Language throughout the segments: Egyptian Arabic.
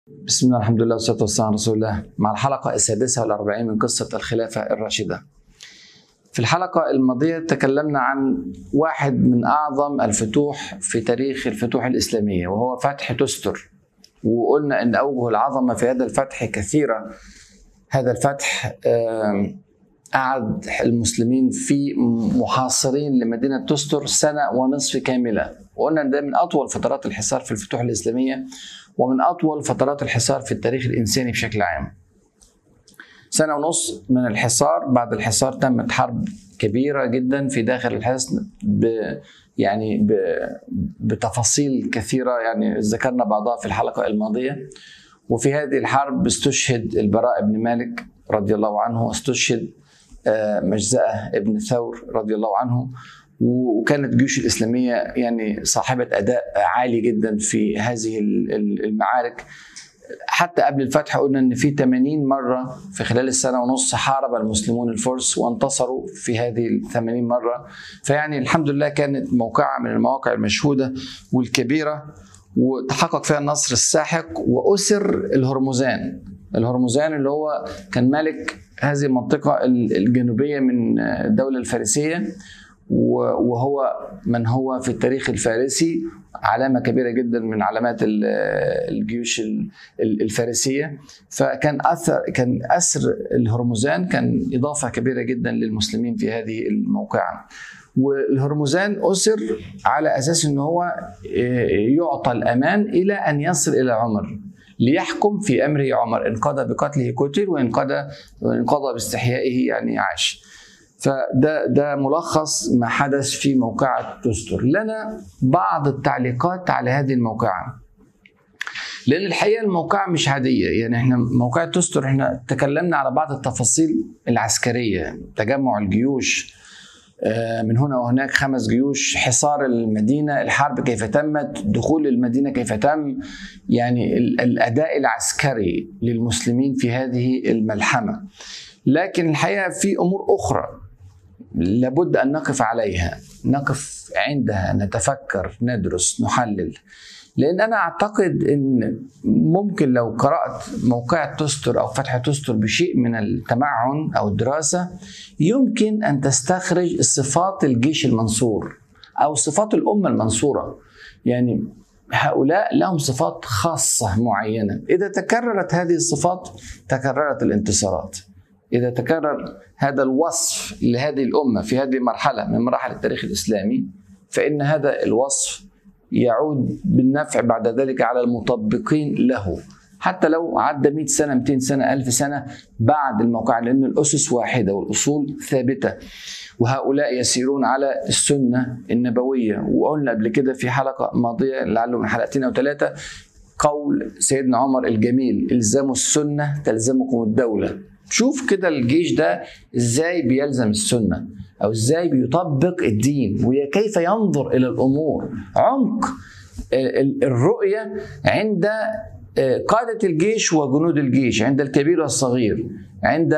بسم الله الحمد لله والصلاة والسلام على رسول الله مع الحلقة السادسة والأربعين من قصة الخلافة الراشدة في الحلقة الماضية تكلمنا عن واحد من أعظم الفتوح في تاريخ الفتوح الإسلامية وهو فتح تستر وقلنا أن أوجه العظمة في هذا الفتح كثيرة هذا الفتح قعد المسلمين في محاصرين لمدينة تستر سنة ونصف كاملة وقلنا ده من أطول فترات الحصار في الفتوح الإسلامية ومن أطول فترات الحصار في التاريخ الإنساني بشكل عام سنة ونص من الحصار بعد الحصار تمت حرب كبيرة جدا في داخل الحصن ب يعني ب بتفاصيل كثيرة يعني ذكرنا بعضها في الحلقة الماضية وفي هذه الحرب استشهد البراء بن مالك رضي الله عنه استشهد مجزأة ابن ثور رضي الله عنه وكانت الجيوش الإسلامية يعني صاحبة أداء عالي جدا في هذه المعارك حتى قبل الفتح قلنا ان في 80 مره في خلال السنه ونص حارب المسلمون الفرس وانتصروا في هذه ال 80 مره فيعني الحمد لله كانت موقعه من المواقع المشهوده والكبيره وتحقق فيها النصر الساحق واسر الهرمزان الهرمزان اللي هو كان ملك هذه المنطقه الجنوبيه من الدوله الفارسيه وهو من هو في التاريخ الفارسي علامه كبيره جدا من علامات الجيوش الفارسيه فكان اثر كان اسر الهرمزان كان اضافه كبيره جدا للمسلمين في هذه الموقعه والهرمزان اسر على اساس ان هو يعطى الامان الى ان يصل الى عمر ليحكم في امره عمر ان قضى بقتله قتل وان قضى وان قضى باستحيائه يعني عاش فده ده ملخص ما حدث في موقعة تستر لنا بعض التعليقات على هذه الموقعة لأن الحقيقة الموقعة مش عادية يعني احنا موقعة تستر احنا تكلمنا على بعض التفاصيل العسكرية تجمع الجيوش من هنا وهناك خمس جيوش حصار المدينة الحرب كيف تمت دخول المدينة كيف تم يعني الأداء العسكري للمسلمين في هذه الملحمة لكن الحقيقة في أمور أخرى لابد ان نقف عليها نقف عندها نتفكر ندرس نحلل لان انا اعتقد ان ممكن لو قرات موقع تستر او فتح تستر بشيء من التمعن او الدراسه يمكن ان تستخرج صفات الجيش المنصور او صفات الامه المنصوره يعني هؤلاء لهم صفات خاصه معينه اذا تكررت هذه الصفات تكررت الانتصارات إذا تكرر هذا الوصف لهذه الأمة في هذه المرحلة من مراحل التاريخ الإسلامي فإن هذا الوصف يعود بالنفع بعد ذلك على المطبقين له حتى لو عدى 100 سنة 200 سنة 1000 سنة بعد الموقع لأن الأسس واحدة والأصول ثابتة وهؤلاء يسيرون على السنة النبوية وقلنا قبل كده في حلقة ماضية لعله من حلقتين أو ثلاثة قول سيدنا عمر الجميل الزموا السنة تلزمكم الدولة شوف كده الجيش ده ازاي بيلزم السنه او ازاي بيطبق الدين وكيف ينظر الى الامور عمق الرؤيه عند قادة الجيش وجنود الجيش عند الكبير والصغير عند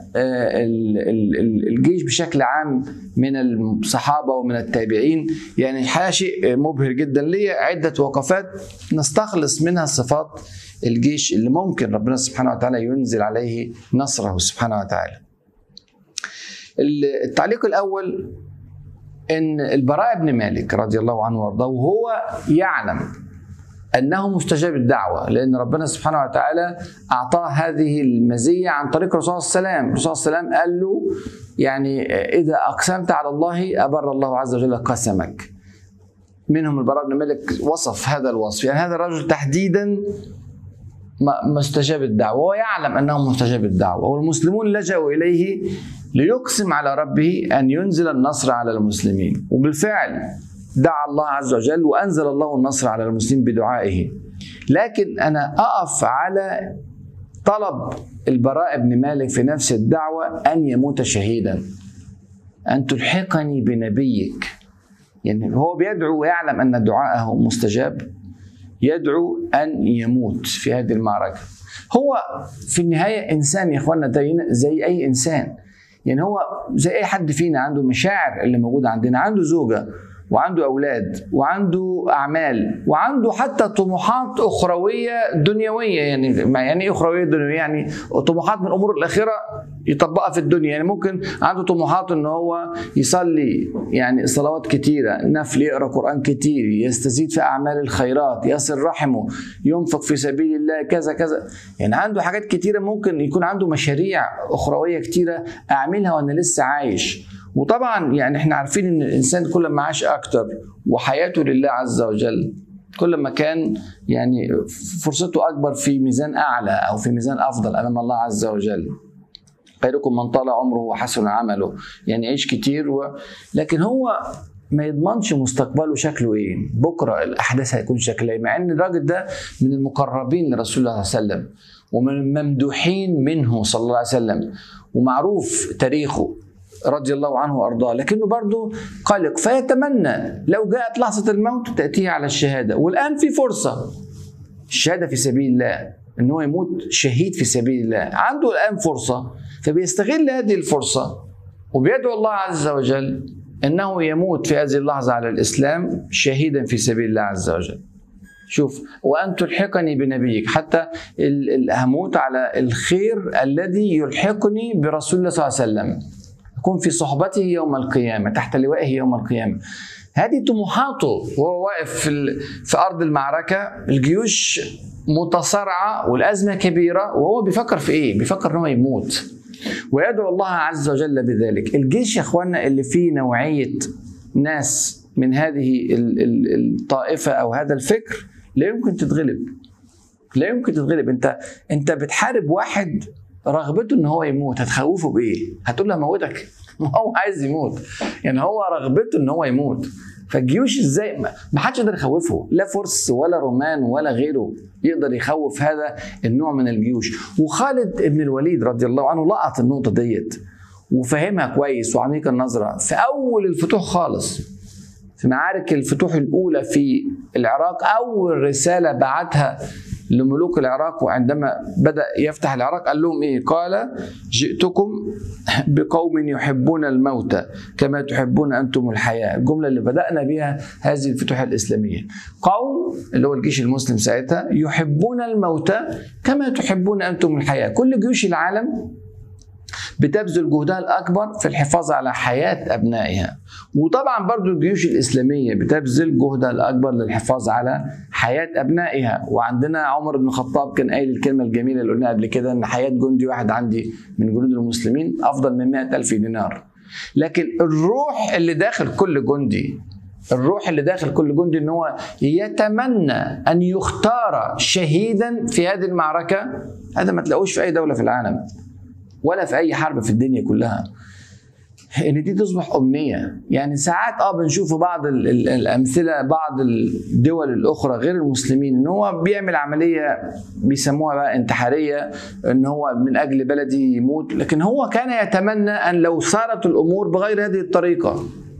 الجيش بشكل عام من الصحابة ومن التابعين يعني الحقيقة شيء مبهر جدا لي عدة وقفات نستخلص منها صفات الجيش اللي ممكن ربنا سبحانه وتعالى ينزل عليه نصره سبحانه وتعالى التعليق الأول أن البراء بن مالك رضي الله عنه وارضاه وهو يعلم أنه مستجاب الدعوة لأن ربنا سبحانه وتعالى أعطاه هذه المزية عن طريق الرسول صلى الله عليه وسلم الرسول صلى الله عليه وسلم قال له يعني إذا أقسمت على الله أبر الله عز وجل قسمك منهم البراء بن مالك وصف هذا الوصف يعني هذا الرجل تحديدا مستجاب الدعوة وهو يعلم أنه مستجاب الدعوة والمسلمون لجأوا إليه ليقسم على ربه أن ينزل النصر على المسلمين وبالفعل دعا الله عز وجل وأنزل الله النصر على المسلمين بدعائه لكن أنا أقف على طلب البراء بن مالك في نفس الدعوة أن يموت شهيدا أن تلحقني بنبيك يعني هو بيدعو ويعلم أن دعاءه مستجاب يدعو أن يموت في هذه المعركة هو في النهاية إنسان يا إخواننا زي أي إنسان يعني هو زي أي حد فينا عنده مشاعر اللي موجودة عندنا عنده زوجة وعنده اولاد وعنده اعمال وعنده حتى طموحات اخرويه دنيويه يعني يعني ايه اخرويه دنيويه يعني طموحات من الامور الاخره يطبقها في الدنيا يعني ممكن عنده طموحات ان هو يصلي يعني صلوات كتيره نفل يقرا قران كتير يستزيد في اعمال الخيرات يصل رحمه ينفق في سبيل الله كذا كذا يعني عنده حاجات كتيره ممكن يكون عنده مشاريع اخرويه كتيره اعملها وانا لسه عايش وطبعا يعني احنا عارفين ان الانسان كل ما عاش اكتر وحياته لله عز وجل كل ما كان يعني فرصته اكبر في ميزان اعلى او في ميزان افضل امام الله عز وجل خيركم من طال عمره وحسن عمله يعني عيش كتير و... لكن هو ما يضمنش مستقبله شكله ايه بكره الاحداث هيكون شكلها ايه مع ان الراجل ده من المقربين لرسول الله صلى الله عليه وسلم ومن الممدوحين منه صلى الله عليه وسلم ومعروف تاريخه رضي الله عنه وارضاه لكنه برضه قلق فيتمنى لو جاءت لحظه الموت تاتيه على الشهاده والان في فرصه الشهاده في سبيل الله ان هو يموت شهيد في سبيل الله عنده الان فرصه فبيستغل هذه الفرصه وبيدعو الله عز وجل انه يموت في هذه اللحظه على الاسلام شهيدا في سبيل الله عز وجل شوف وان تلحقني بنبيك حتى هموت على الخير الذي يلحقني برسول الله صلى الله عليه وسلم اكون في صحبته يوم القيامه تحت لوائه يوم القيامه هذه طموحاته وهو واقف في, في ارض المعركه الجيوش متصارعه والازمه كبيره وهو بيفكر في ايه؟ بيفكر ان هو يموت ويدعو الله عز وجل بذلك الجيش يا اخوانا اللي فيه نوعيه ناس من هذه الطائفه او هذا الفكر لا يمكن تتغلب لا يمكن تتغلب انت انت بتحارب واحد رغبته ان هو يموت هتخوفه بايه؟ هتقول له هموتك هو عايز يموت يعني هو رغبته ان هو يموت فالجيوش ازاي ما حدش يقدر يخوفه لا فرس ولا رومان ولا غيره يقدر يخوف هذا النوع من الجيوش وخالد بن الوليد رضي الله عنه لقط النقطه ديت وفهمها كويس وعميق النظره في اول الفتوح خالص في معارك الفتوح الاولى في العراق اول رساله بعتها لملوك العراق وعندما بدا يفتح العراق قال لهم ايه؟ قال جئتكم بقوم يحبون الموت كما تحبون انتم الحياه، الجمله اللي بدانا بها هذه الفتوح الاسلاميه. قوم اللي هو الجيش المسلم ساعتها يحبون الموت كما تحبون انتم الحياه، كل جيوش العالم بتبذل جهدها الأكبر في الحفاظ على حياة أبنائها وطبعا برضو الجيوش الإسلامية بتبذل جهدها الأكبر للحفاظ على حياة أبنائها وعندنا عمر بن الخطاب كان قايل الكلمة الجميلة اللي قلناها قبل كده أن حياة جندي واحد عندي من جنود المسلمين أفضل من مئة ألف دينار لكن الروح اللي داخل كل جندي الروح اللي داخل كل جندي ان هو يتمنى ان يختار شهيدا في هذه المعركه هذا ما تلاقوش في اي دوله في العالم ولا في اي حرب في الدنيا كلها ان دي تصبح امنيه يعني ساعات اه بنشوف في بعض ال ال الامثله بعض الدول الاخرى غير المسلمين ان هو بيعمل عمليه بيسموها بقى انتحاريه ان هو من اجل بلدي يموت لكن هو كان يتمنى ان لو صارت الامور بغير هذه الطريقه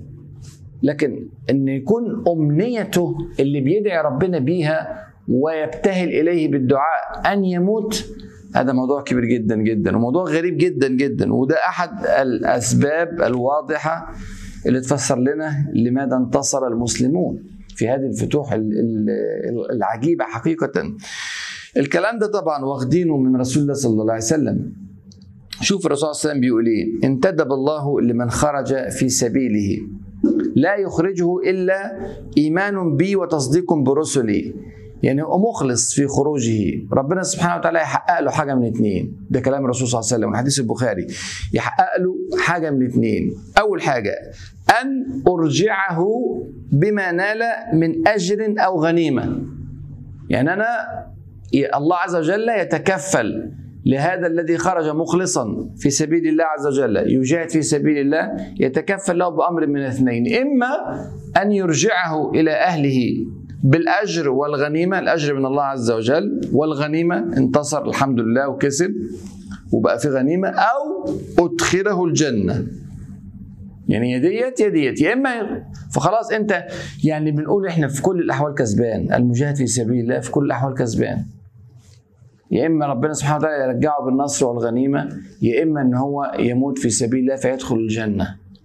لكن ان يكون امنيته اللي بيدعي ربنا بيها ويبتهل اليه بالدعاء ان يموت هذا موضوع كبير جدا جدا وموضوع غريب جدا جدا وده احد الاسباب الواضحه اللي تفسر لنا لماذا انتصر المسلمون في هذه الفتوح العجيبه حقيقه الكلام ده طبعا واخدينه من رسول الله صلى الله عليه وسلم شوف الرسول صلى الله عليه وسلم بيقول ايه انتدب الله لمن خرج في سبيله لا يخرجه الا ايمان بي وتصديق برسلي يعني هو مخلص في خروجه ربنا سبحانه وتعالى يحقق له حاجه من اثنين ده كلام الرسول صلى الله عليه وسلم الحديث البخاري يحقق له حاجه من اثنين اول حاجه ان ارجعه بما نال من اجر او غنيمه يعني انا الله عز وجل يتكفل لهذا الذي خرج مخلصا في سبيل الله عز وجل يجاهد في سبيل الله يتكفل له بامر من اثنين اما ان يرجعه الى اهله بالاجر والغنيمه الاجر من الله عز وجل والغنيمه انتصر الحمد لله وكسب وبقى في غنيمه او ادخله الجنه يعني يا ديت يا ديت يا اما فخلاص انت يعني بنقول احنا في كل الاحوال كسبان المجاهد في سبيل الله في كل الاحوال كسبان يا اما ربنا سبحانه وتعالى يرجعه بالنصر والغنيمه يا اما ان هو يموت في سبيل الله فيدخل الجنه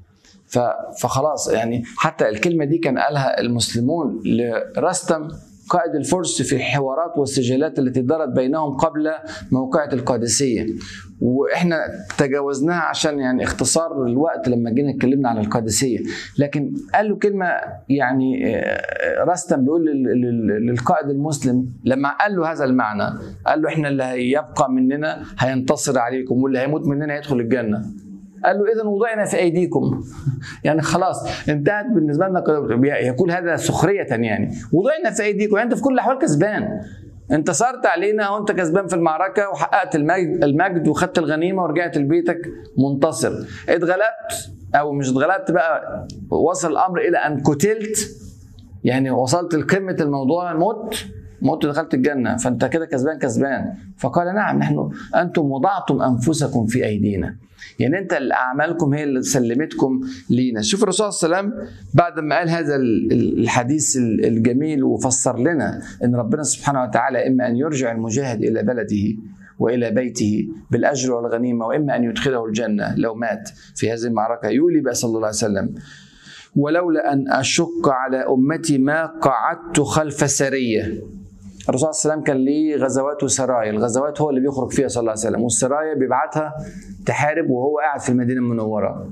فخلاص يعني حتى الكلمه دي كان قالها المسلمون لرستم قائد الفرس في الحوارات والسجالات التي دارت بينهم قبل موقعة القادسية واحنا تجاوزناها عشان يعني اختصار الوقت لما جينا اتكلمنا عن القادسية لكن قال له كلمة يعني آه، رستم بيقول للقائد المسلم لما قال له هذا المعنى قال له احنا اللي هيبقى مننا هينتصر عليكم واللي هيموت مننا هيدخل الجنة قال له اذا وضعنا في ايديكم يعني خلاص انتهت بالنسبه لنا يقول هذا سخريه يعني وضعنا في ايديكم يعني انت في كل الاحوال كسبان انتصرت علينا وانت كسبان في المعركه وحققت المجد, المجد وخدت الغنيمه ورجعت لبيتك منتصر اتغلبت او مش اتغلبت بقى وصل الامر الى ان قتلت يعني وصلت لقمه الموضوع مت مت دخلت الجنه فانت كده كسبان كسبان فقال نعم نحن انتم وضعتم انفسكم في ايدينا يعني انت اللي اعمالكم هي اللي سلمتكم لينا شوف الرسول صلى الله عليه وسلم بعد ما قال هذا الحديث الجميل وفسر لنا ان ربنا سبحانه وتعالى اما ان يرجع المجاهد الى بلده والى بيته بالاجر والغنيمه واما ان يدخله الجنه لو مات في هذه المعركه يولي بقى صلى الله عليه وسلم ولولا ان اشق على امتي ما قعدت خلف سريه الرسول صلى الله عليه وسلم كان ليه غزوات وسرايا الغزوات هو اللي بيخرج فيها صلى الله عليه وسلم والسرايا بيبعتها تحارب وهو قاعد في المدينه المنوره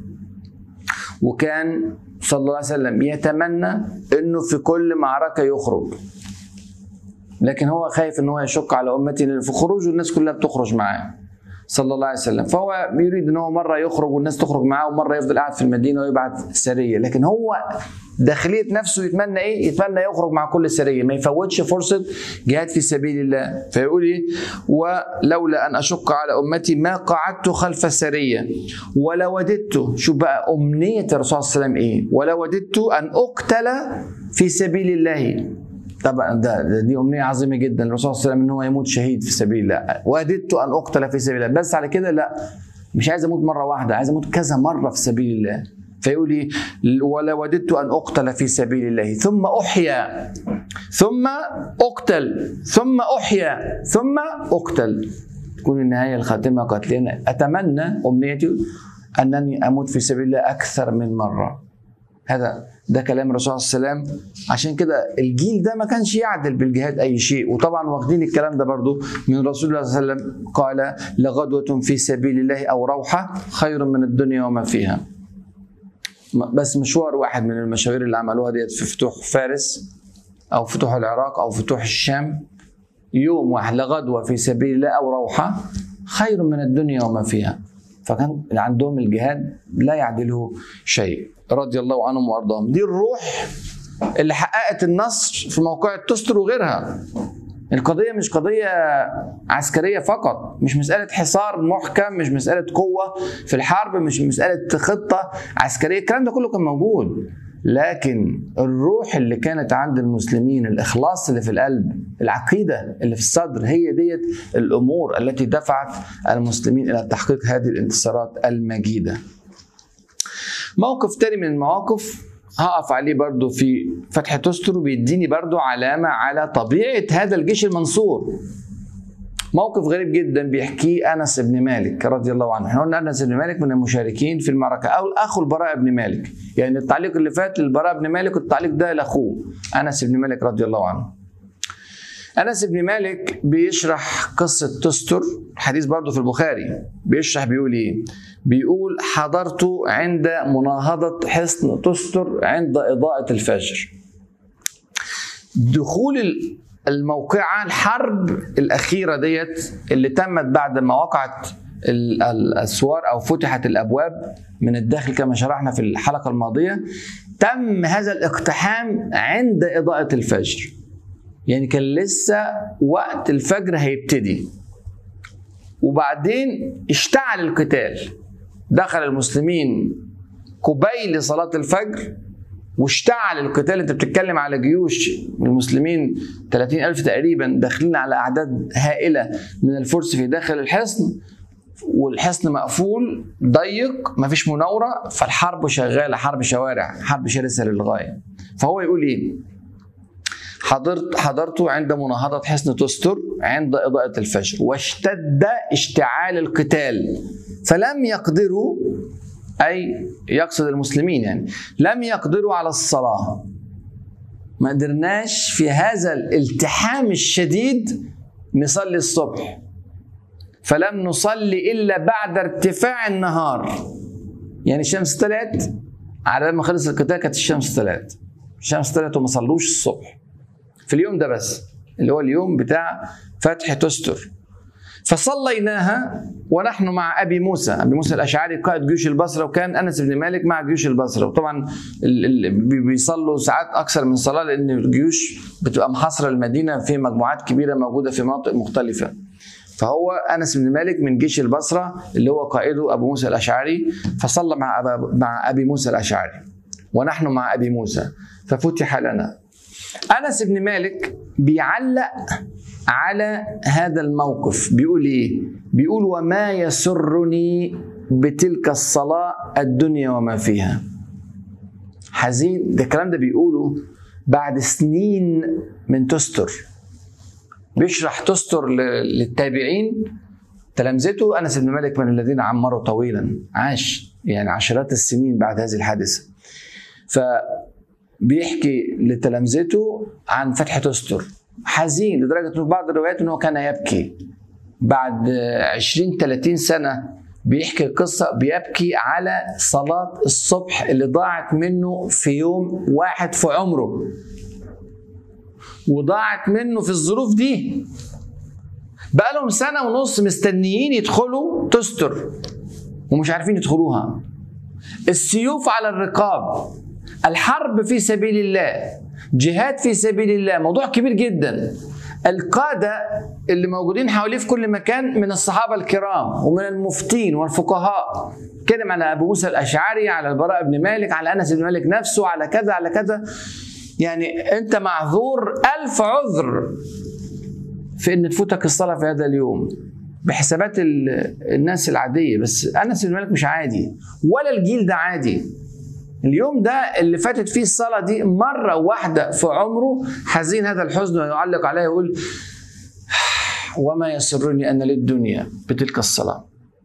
وكان صلى الله عليه وسلم يتمنى انه في كل معركه يخرج لكن هو خايف ان هو يشق على امته في خروجه الناس كلها بتخرج معاه صلى الله عليه وسلم فهو بيريد ان هو مره يخرج والناس تخرج معاه ومره يفضل قاعد في المدينه ويبعت سريه لكن هو داخليه نفسه يتمنى ايه؟ يتمنى يخرج مع كل سريه ما يفوتش فرصه جهاد في سبيل الله فيقول ايه؟ ولولا ان اشق على امتي ما قعدت خلف سريه وددت شوف بقى امنيه الرسول صلى الله عليه وسلم ايه؟ وددت ان اقتل في سبيل الله طبعا ده, ده دي امنيه عظيمه جدا الرسول صلى الله عليه وسلم ان هو يموت شهيد في سبيل الله وددت ان اقتل في سبيل الله بس على كده لا مش عايز اموت مره واحده عايز اموت كذا مره في سبيل الله فيقول لي ولا وددت ان اقتل في سبيل الله ثم احيا ثم اقتل ثم احيا ثم اقتل تكون النهايه الخاتمه قتلنا اتمنى امنيتي انني اموت في سبيل الله اكثر من مره هذا ده كلام الرسول صلى الله عليه وسلم عشان كده الجيل ده ما كانش يعدل بالجهاد اي شيء وطبعا واخدين الكلام ده برضو من رسول الله صلى الله عليه وسلم قال لغدوة في سبيل الله او روحة خير من الدنيا وما فيها بس مشوار واحد من المشاوير اللي عملوها ديت في فتوح فارس او فتوح العراق او فتوح الشام يوم واحد لغدوة في سبيل الله او روحة خير من الدنيا وما فيها فكان عندهم الجهاد لا يعدله شيء رضي الله عنهم وارضاهم دي الروح اللي حققت النصر في موقع تستر وغيرها القضيه مش قضيه عسكريه فقط مش مساله حصار محكم مش مساله قوه في الحرب مش مساله خطه عسكريه الكلام ده كله كان موجود لكن الروح اللي كانت عند المسلمين الاخلاص اللي في القلب العقيده اللي في الصدر هي ديت الامور التي دفعت المسلمين الى تحقيق هذه الانتصارات المجيده موقف تاني من المواقف هقف عليه برضو في فتح تستر بيديني برضو علامة على طبيعة هذا الجيش المنصور موقف غريب جدا بيحكيه انس بن مالك رضي الله عنه، احنا قلنا انس بن مالك من المشاركين في المعركه او اخو البراء بن مالك، يعني التعليق اللي فات للبراء بن مالك والتعليق ده لاخوه انس بن مالك رضي الله عنه. انس بن مالك بيشرح قصه تستر حديث برضه في البخاري بيشرح بيقول ايه بيقول حضرت عند مناهضه حصن تستر عند اضاءه الفجر دخول الموقعة الحرب الأخيرة ديت اللي تمت بعد ما وقعت الأسوار أو فتحت الأبواب من الداخل كما شرحنا في الحلقة الماضية تم هذا الاقتحام عند إضاءة الفجر يعني كان لسه وقت الفجر هيبتدي وبعدين اشتعل القتال دخل المسلمين قبيل صلاة الفجر واشتعل القتال انت بتتكلم على جيوش المسلمين 30 ألف تقريبا داخلين على أعداد هائلة من الفرس في داخل الحصن والحصن مقفول ضيق مفيش مناورة فالحرب شغالة حرب شوارع حرب شرسة للغاية فهو يقول ايه حضرت حضرت عند مناهضة حصن تستر عند إضاءة الفجر واشتد اشتعال القتال فلم يقدروا اي يقصد المسلمين يعني لم يقدروا على الصلاه ما قدرناش في هذا الالتحام الشديد نصلي الصبح فلم نصلي الا بعد ارتفاع النهار يعني الشمس طلعت على ما خلص القتال كانت الشمس طلعت الشمس طلعت وما صلوش الصبح في اليوم ده بس اللي هو اليوم بتاع فتح تستر فصليناها ونحن مع ابي موسى، ابي موسى الاشعري قائد جيوش البصره وكان انس بن مالك مع جيوش البصره، وطبعا بيصلوا ساعات اكثر من صلاه لان الجيوش بتبقى محاصره المدينه في مجموعات كبيره موجوده في مناطق مختلفه. فهو انس بن مالك من جيش البصره اللي هو قائده ابو موسى الاشعري فصلى مع أبا مع ابي موسى الاشعري ونحن مع ابي موسى ففتح لنا انس بن مالك بيعلق على هذا الموقف بيقول ايه بيقول وما يسرني بتلك الصلاه الدنيا وما فيها حزين ده الكلام ده بيقوله بعد سنين من تستر بيشرح تستر للتابعين تلامذته انس بن مالك من الذين عمروا طويلا عاش يعني عشرات السنين بعد هذه الحادثه فبيحكي لتلامذته عن فتح تستر حزين لدرجه انه بعض الروايات انه كان يبكي بعد 20 30 سنه بيحكي القصه بيبكي على صلاه الصبح اللي ضاعت منه في يوم واحد في عمره وضاعت منه في الظروف دي بقى لهم سنه ونص مستنيين يدخلوا تستر ومش عارفين يدخلوها السيوف على الرقاب الحرب في سبيل الله جهاد في سبيل الله موضوع كبير جدا القادة اللي موجودين حواليه في كل مكان من الصحابة الكرام ومن المفتين والفقهاء كلم على أبو موسى الأشعري على البراء بن مالك على أنس بن مالك نفسه على كذا على كذا يعني أنت معذور ألف عذر في أن تفوتك الصلاة في هذا اليوم بحسابات الناس العادية بس أنس بن مالك مش عادي ولا الجيل ده عادي اليوم ده اللي فاتت فيه الصلاة دي مرة واحدة في عمره حزين هذا الحزن ويعلق عليه يقول وما يسرني أن للدنيا بتلك الصلاة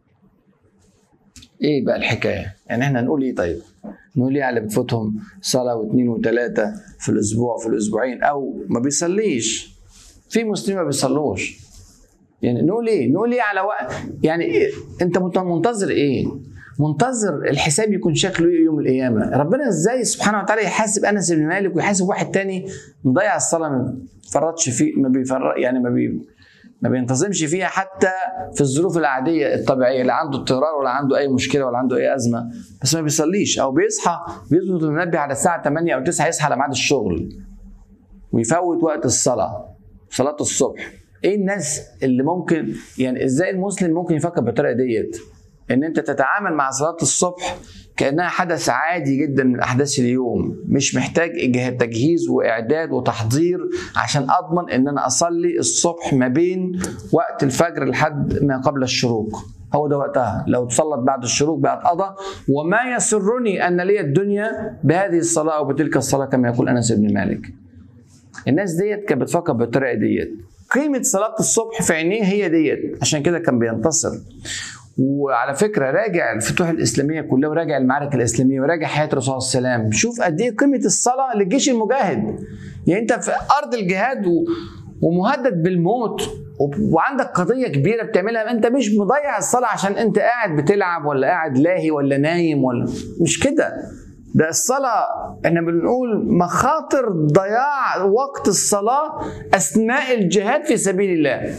ايه بقى الحكايه؟ يعني احنا نقول ايه طيب؟ نقول ايه على اللي بتفوتهم صلاه واثنين وثلاثه في الاسبوع في الاسبوعين او ما بيصليش في مسلمين ما بيصلوش يعني نقول ايه؟ نقول ايه على وقت يعني إيه؟ انت منتظر ايه؟ منتظر الحساب يكون شكله ايه يوم القيامه ربنا ازاي سبحانه وتعالى يحاسب انس بن مالك ويحاسب واحد تاني مضيع الصلاه ما فرطش فيه ما بيفرق يعني ما بي ما بينتظمش فيها حتى في الظروف العاديه الطبيعيه لا عنده اضطرار ولا عنده اي مشكله ولا عنده اي ازمه بس ما بيصليش او بيصحى بيظبط المنبه على الساعه 8 او 9 يصحى على ميعاد الشغل ويفوت وقت الصلاه صلاه الصبح ايه الناس اللي ممكن يعني ازاي المسلم ممكن يفكر بالطريقه ديت ان انت تتعامل مع صلاه الصبح كانها حدث عادي جدا من احداث اليوم مش محتاج تجهيز واعداد وتحضير عشان اضمن ان انا اصلي الصبح ما بين وقت الفجر لحد ما قبل الشروق هو ده وقتها لو تصلت بعد الشروق بقت قضى وما يسرني ان لي الدنيا بهذه الصلاه او بتلك الصلاه كما يقول انس بن مالك الناس ديت كانت بتفكر بالطريقه ديت قيمه صلاه الصبح في عينيه هي ديت عشان كده كان بينتصر وعلى فكره راجع الفتوح الاسلاميه كلها وراجع المعارك الاسلاميه وراجع حياه الرسول صلى الله عليه وسلم شوف قد ايه قيمه الصلاه للجيش المجاهد يعني انت في ارض الجهاد و... ومهدد بالموت وعندك قضيه كبيره بتعملها انت مش مضيع الصلاه عشان انت قاعد بتلعب ولا قاعد لاهي ولا نايم ولا مش كده ده الصلاة احنا بنقول مخاطر ضياع وقت الصلاة أثناء الجهاد في سبيل الله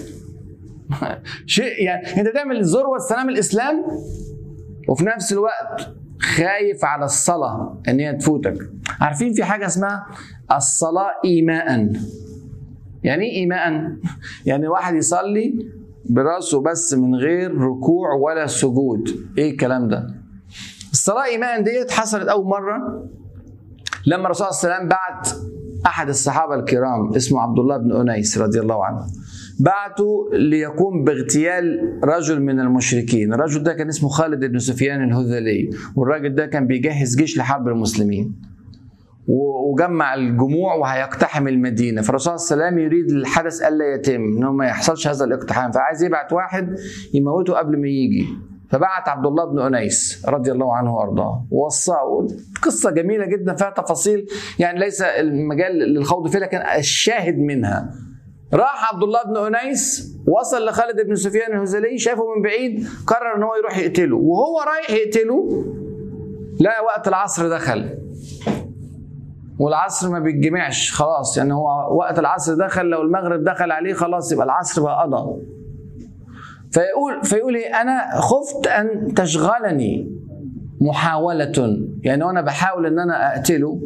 شيء يعني انت تعمل ذروه سلام الاسلام وفي نفس الوقت خايف على الصلاه ان هي تفوتك عارفين في حاجه اسمها الصلاه ايماء يعني ايه ايماء يعني واحد يصلي براسه بس من غير ركوع ولا سجود ايه الكلام ده الصلاه ايماء ديت حصلت اول مره لما الرسول صلى الله عليه وسلم بعت احد الصحابه الكرام اسمه عبد الله بن انيس رضي الله عنه بعته ليقوم باغتيال رجل من المشركين الرجل ده كان اسمه خالد بن سفيان الهذلي والراجل ده كان بيجهز جيش لحرب المسلمين وجمع الجموع وهيقتحم المدينه فالرسول صلى الله عليه وسلم يريد الحدث الا يتم انه ما يحصلش هذا الاقتحام فعايز يبعت واحد يموته قبل ما يجي فبعت عبد الله بن انيس رضي الله عنه وارضاه ووصاه قصه جميله جدا فيها تفاصيل يعني ليس المجال للخوض فيها لكن الشاهد منها راح عبد الله بن انيس وصل لخالد بن سفيان الهزلي شافه من بعيد قرر ان هو يروح يقتله وهو رايح يقتله لقى وقت العصر دخل والعصر ما بيتجمعش خلاص يعني هو وقت العصر دخل لو المغرب دخل عليه خلاص يبقى العصر بقى قضى فيقول فيقول ايه انا خفت ان تشغلني محاولة يعني وانا بحاول ان انا اقتله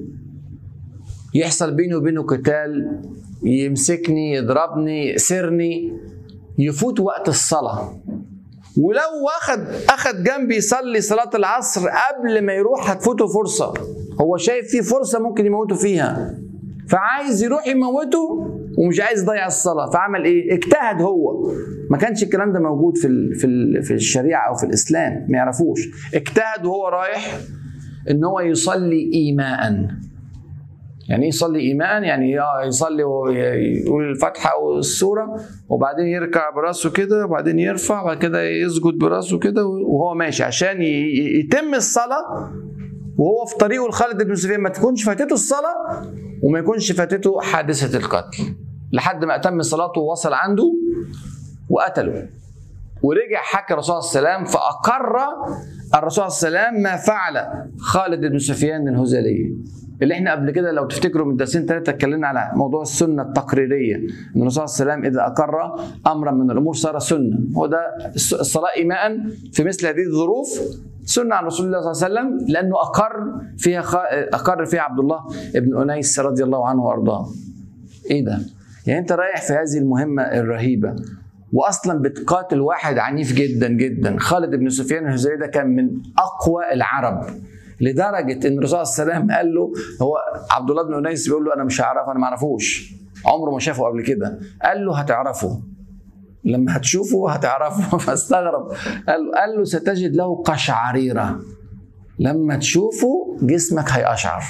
يحصل بيني وبينه قتال يمسكني يضربني يأسرني يفوت وقت الصلاة ولو اخد اخد جنبي يصلي صلاة العصر قبل ما يروح هتفوته فرصة هو شايف في فرصة ممكن يموته فيها فعايز يروح يموته ومش عايز يضيع الصلاه فعمل ايه اجتهد هو ما كانش الكلام ده موجود في ال في ال في الشريعه او في الاسلام ما يعرفوش اجتهد وهو رايح ان هو يصلي ايماء يعني ايه يصلي ايماء يعني يصلي ويقول الفاتحه والسوره وبعدين يركع براسه كده وبعدين يرفع وبعد كده يسجد براسه كده وهو ماشي عشان يتم الصلاه وهو في طريقه لخالد بن سفيان ما تكونش فاتته الصلاه وما يكونش فاتته حادثه القتل لحد ما اتم صلاته ووصل عنده وقتله ورجع حكى الرسول صلى الله عليه وسلم فاقر الرسول صلى الله عليه وسلم ما فعل خالد بن سفيان الهذلي اللي احنا قبل كده لو تفتكروا من درسين ثلاثه اتكلمنا على موضوع السنه التقريريه ان الرسول صلى الله عليه وسلم اذا اقر امرا من الامور صار سنه هو ده الصلاه ايماء في مثل هذه الظروف سنه عن رسول الله صلى الله عليه وسلم لانه اقر فيها خ... اقر فيها عبد الله بن انيس رضي الله عنه وارضاه ايه ده يعني انت رايح في هذه المهمه الرهيبه واصلا بتقاتل واحد عنيف جدا جدا خالد بن سفيان الهزالي ده كان من اقوى العرب لدرجه ان الرسول صلى الله عليه وسلم قال له هو عبد الله بن انيس بيقول له انا مش هعرفه انا ما اعرفوش عمره ما شافه قبل كده قال له هتعرفه لما هتشوفه هتعرفه فاستغرب قال, قال له ستجد له قشعريره لما تشوفه جسمك هيقشعر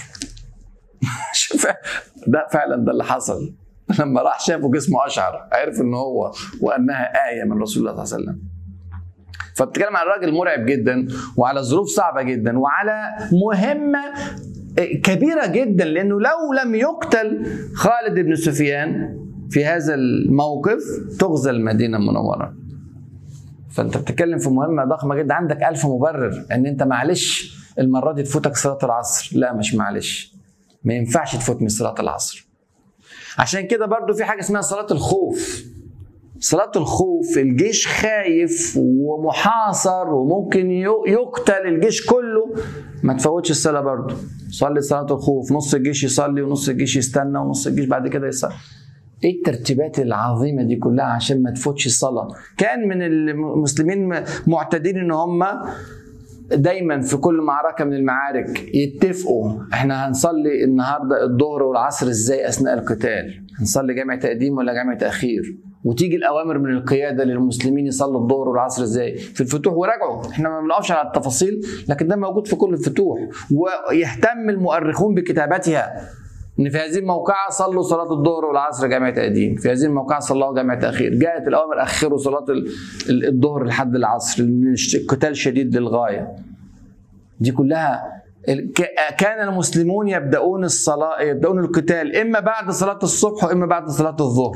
شوف ده فعلا ده اللي حصل لما راح شافه جسمه اشعر عرف ان هو وانها ايه من رسول الله صلى الله عليه وسلم فبتتكلم عن راجل مرعب جدا وعلى ظروف صعبه جدا وعلى مهمه كبيره جدا لانه لو لم يقتل خالد بن سفيان في هذا الموقف تغزى المدينه المنوره فانت بتتكلم في مهمه ضخمه جدا عندك ألف مبرر ان انت معلش المره دي تفوتك صلاه العصر لا مش معلش ما ينفعش تفوت من صلاه العصر عشان كده برضو في حاجه اسمها صلاه الخوف صلاة الخوف الجيش خايف ومحاصر وممكن يقتل الجيش كله ما تفوتش الصلاة برضه صلي صلاة الخوف نص الجيش يصلي ونص الجيش يستنى ونص الجيش بعد كده يصلي ايه الترتيبات العظيمة دي كلها عشان ما تفوتش الصلاة كان من المسلمين معتادين ان هم دايما في كل معركه من المعارك يتفقوا احنا هنصلي النهارده الظهر والعصر ازاي اثناء القتال هنصلي جامع تقديم ولا جامع تاخير وتيجي الاوامر من القياده للمسلمين يصلوا الظهر والعصر ازاي في الفتوح وراجعوا احنا ما بنقفش على التفاصيل لكن ده موجود في كل الفتوح ويهتم المؤرخون بكتابتها ان في هذه الموقعه صلوا صلاه الظهر والعصر جامع تقديم في هذه الموقعه صلوا جامع تاخير جاءت الاوامر اخروا صلاه الظهر لحد العصر لان القتال شديد للغايه دي كلها كان المسلمون يبدأون الصلاة يبدأون القتال إما بعد صلاة الصبح وإما بعد صلاة الظهر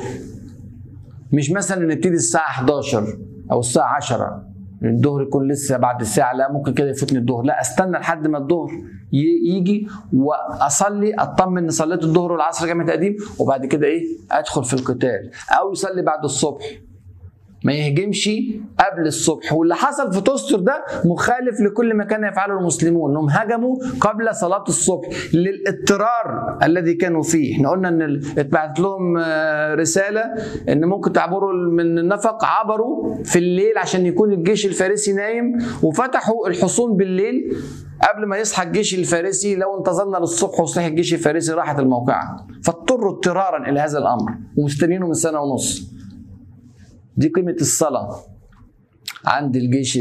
مش مثلا نبتدي الساعة 11 أو الساعة 10 الظهر يكون لسه بعد الساعة لا ممكن كده يفوتني الظهر لا استنى لحد ما الظهر يجي واصلي اطمن ان صليت الظهر والعصر جامع تقديم وبعد كده ايه ادخل في القتال او يصلي بعد الصبح ما يهجمش قبل الصبح واللي حصل في توستر ده مخالف لكل ما كان يفعله المسلمون انهم هجموا قبل صلاه الصبح للاضطرار الذي كانوا فيه احنا قلنا ان اتبعت لهم رساله ان ممكن تعبروا من النفق عبروا في الليل عشان يكون الجيش الفارسي نايم وفتحوا الحصون بالليل قبل ما يصحى الجيش الفارسي لو انتظرنا للصبح وصحي الجيش الفارسي راحت الموقعة فاضطروا اضطرارا إلى هذا الأمر ومستنينه من سنة ونص دي قيمة الصلاة عند الجيش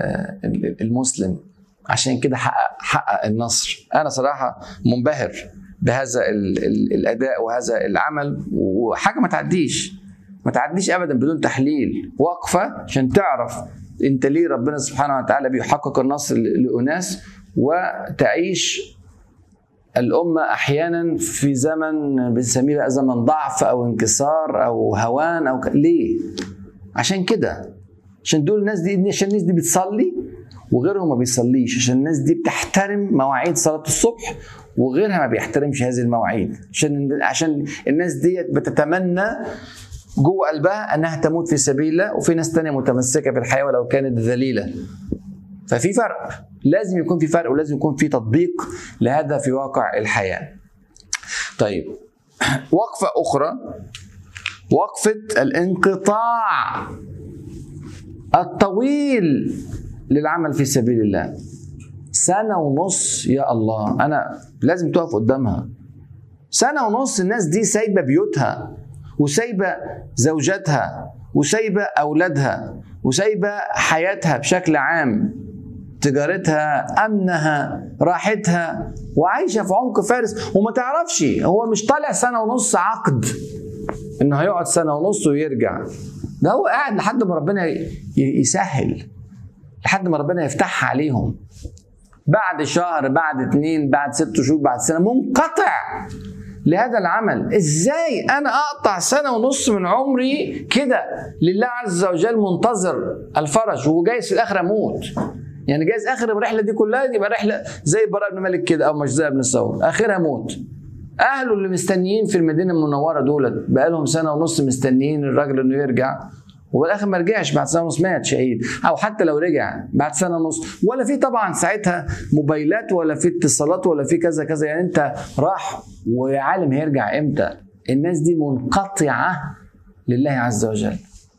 المسلم عشان كده حقق حقق النصر أنا صراحة منبهر بهذا الأداء وهذا العمل وحاجة ما تعديش ما تعديش أبدا بدون تحليل وقفة عشان تعرف انت ليه ربنا سبحانه وتعالى بيحقق النصر لاناس وتعيش الأمة أحيانا في زمن بنسميه بقى زمن ضعف أو انكسار أو هوان أو ك... ليه؟ عشان كده عشان دول الناس دي عشان الناس دي بتصلي وغيرهم ما بيصليش عشان الناس دي بتحترم مواعيد صلاة الصبح وغيرها ما بيحترمش هذه المواعيد عشان عشان الناس ديت بتتمنى جوه قلبها انها تموت في سبيل الله وفي ناس تانية متمسكه بالحياه ولو كانت ذليله ففي فرق لازم يكون في فرق ولازم يكون في تطبيق لهذا في واقع الحياه طيب وقفه اخرى وقفه الانقطاع الطويل للعمل في سبيل الله سنة ونص يا الله أنا لازم تقف قدامها سنة ونص الناس دي سايبة بيوتها وسايبة زوجاتها وسايبة أولادها وسايبة حياتها بشكل عام تجارتها أمنها راحتها وعايشة في عمق فارس وما تعرفش هو مش طالع سنة ونص عقد إنه هيقعد سنة ونص ويرجع ده هو قاعد لحد ما ربنا يسهل لحد ما ربنا يفتحها عليهم بعد شهر بعد اتنين بعد ست شهور بعد سنه منقطع لهذا العمل ازاي انا اقطع سنه ونص من عمري كده لله عز وجل منتظر الفرج وجايز في الاخر اموت يعني جايز اخر الرحله دي كلها يبقى رحله زي براء بن مالك كده او مجزاء بن الثور اخرها موت اهله اللي مستنيين في المدينه المنوره دولت بقالهم سنه ونص مستنيين الراجل انه يرجع وبالاخر ما رجعش بعد سنه ونص مات شهيد او حتى لو رجع بعد سنه ونص ولا في طبعا ساعتها موبايلات ولا في اتصالات ولا في كذا كذا يعني انت راح ويا عالم هيرجع امتى الناس دي منقطعه لله عز وجل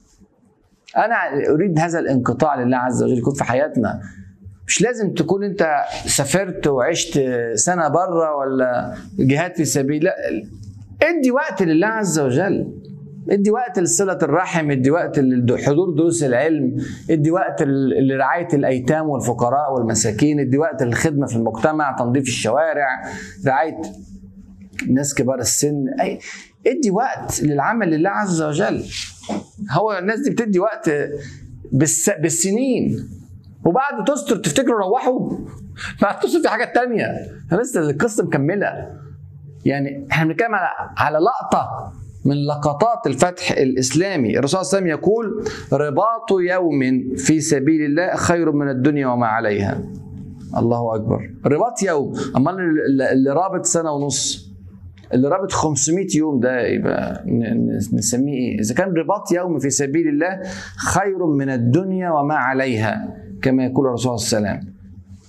انا اريد هذا الانقطاع لله عز وجل يكون في حياتنا مش لازم تكون انت سافرت وعشت سنه بره ولا جهاد في سبيل لا ادي وقت لله عز وجل ادي وقت لصلة الرحم ادي وقت لحضور دروس العلم ادي وقت لرعاية الأيتام والفقراء والمساكين ادي وقت للخدمة في المجتمع تنظيف الشوارع رعاية ناس كبار السن أي ادي وقت للعمل لله عز وجل هو الناس دي بتدي وقت بالس... بالسنين وبعد تستر تفتكروا روحوا بعد تستر في حاجات تانية لسه القصة مكملة يعني احنا بنتكلم على على لقطة من لقطات الفتح الاسلامي الرسول صلى الله عليه وسلم يقول رباط يوم في سبيل الله خير من الدنيا وما عليها الله اكبر رباط يوم امال اللي رابط سنه ونص اللي رابط 500 يوم ده يبقى نسميه ايه اذا كان رباط يوم في سبيل الله خير من الدنيا وما عليها كما يقول الرسول صلى الله عليه وسلم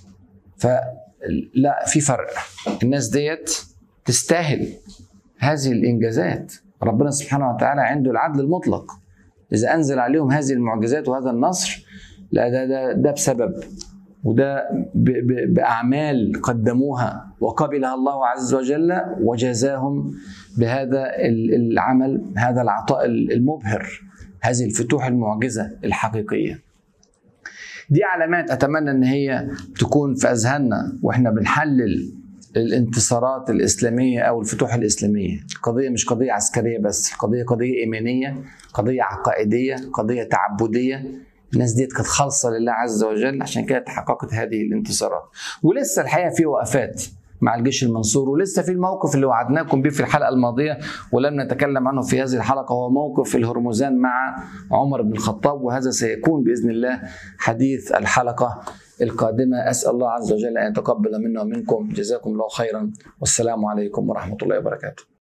فلا في فرق الناس ديت تستاهل هذه الانجازات ربنا سبحانه وتعالى عنده العدل المطلق إذا أنزل عليهم هذه المعجزات وهذا النصر لا ده ده, ده بسبب وده ب ب بأعمال قدموها وقبلها الله عز وجل وجزاهم بهذا العمل هذا العطاء المبهر هذه الفتوح المعجزة الحقيقية دي علامات أتمنى أن هي تكون في أذهاننا وإحنا بنحلل الانتصارات الإسلامية أو الفتوح الإسلامية القضية مش قضية عسكرية بس القضية قضية إيمانية قضية عقائدية قضية تعبدية الناس ديت كانت خالصة لله عز وجل عشان كده تحققت هذه الانتصارات ولسه الحقيقة في وقفات مع الجيش المنصور ولسه في الموقف اللي وعدناكم به في الحلقه الماضيه ولم نتكلم عنه في هذه الحلقه هو موقف الهرمزان مع عمر بن الخطاب وهذا سيكون باذن الله حديث الحلقه القادمه اسال الله عز وجل ان يتقبل منا ومنكم جزاكم الله خيرا والسلام عليكم ورحمه الله وبركاته